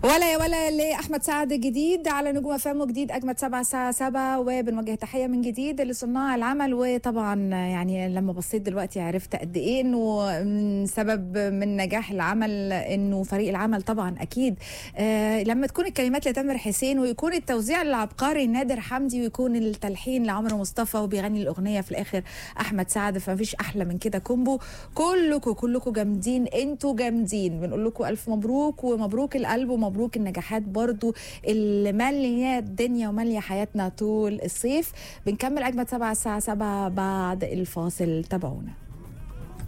ولا يا ولا لاحمد سعد جديد على نجوم افلام وجديد اجمد سبعة الساعه 7 وبنوجه تحيه من جديد لصناع العمل وطبعا يعني لما بصيت دلوقتي عرفت قد ايه انه من سبب من نجاح العمل انه فريق العمل طبعا اكيد آه لما تكون الكلمات لتامر حسين ويكون التوزيع للعبقري نادر حمدي ويكون التلحين لعمرو مصطفى وبيغني الاغنيه في الاخر احمد سعد فمفيش احلى من كده كومبو كلكم كلكم جامدين انتوا جامدين بنقول لكم الف مبروك ومبروك القلب ومبروك النجاحات برضو اللي ماليه الدنيا وماليه حياتنا طول الصيف بنكمل اجمد سبعة الساعه 7 بعد الفاصل تابعونا